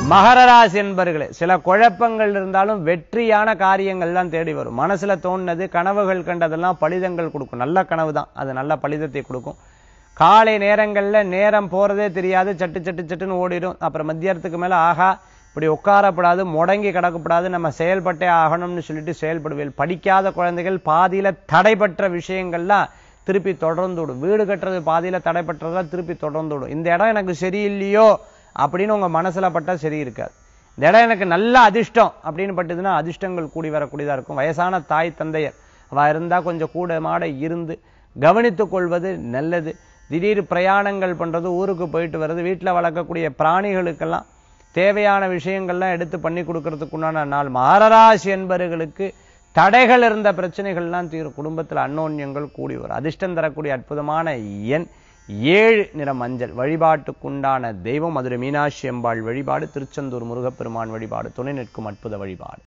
மகர ராசி என்பர்களே சில குழப்பங்கள் இருந்தாலும் வெற்றியான காரியங்கள்லாம் தேடி வரும் மனசுல தோணுனது கனவுகள் கண்டதெல்லாம் பலிதங்கள் கொடுக்கும் நல்ல கனவு தான் அது நல்ல பலிதத்தை கொடுக்கும் காலை நேரங்கள்ல நேரம் போறதே தெரியாது சட்டு சட்டு சட்டுன்னு ஓடிடும் அப்புறம் மத்தியானத்துக்கு மேல ஆகா இப்படி உட்காரப்படாது முடங்கி கிடக்கப்படாது நம்ம செயல்பட்டே ஆகணும்னு சொல்லிட்டு செயல்படுவேன் படிக்காத குழந்தைகள் பாதியில தடைபற்ற விஷயங்கள்லாம் திருப்பி தொடர்ந்து விடும் வீடு கட்டுறது பாதியில தடைபற்றதெல்லாம் திருப்பி தொடர்ந்து விடும் இந்த இடம் எனக்கு சரியில்லையோ அப்படின்னு உங்க மனசுல பட்டா சரி இருக்காது இந்த இடம் எனக்கு நல்ல அதிர்ஷ்டம் அப்படின்னு பட்டுதுன்னா அதிர்ஷ்டங்கள் கூடி வரக்கூடியதா இருக்கும் வயசான தாய் தந்தையர் அவ இருந்தா கொஞ்சம் கூட மாட இருந்து கவனித்துக் கொள்வது நல்லது திடீர் பிரயாணங்கள் பண்றது ஊருக்கு போயிட்டு வர்றது வீட்டுல வளர்க்கக்கூடிய பிராணிகளுக்கெல்லாம் தேவையான விஷயங்கள்லாம் எடுத்து பண்ணி கொடுக்கறதுக்குண்டான நாள் மாரராசி என்பவர்களுக்கு தடைகள் இருந்த பிரச்சனைகள்லாம் தீரும் குடும்பத்தில் அன்னோன்யங்கள் கூடி வரும் அதிர்ஷ்டம் தரக்கூடிய அற்புதமான எண் ஏழு நிற மஞ்சள் வழிபாட்டுக்குண்டான தெய்வம் மதுரை மீனாட்சி அம்பாள் வழிபாடு திருச்செந்தூர் முருகப்பெருமான் வழிபாடு துணை நிற்கும் அற்புத வழிபாடு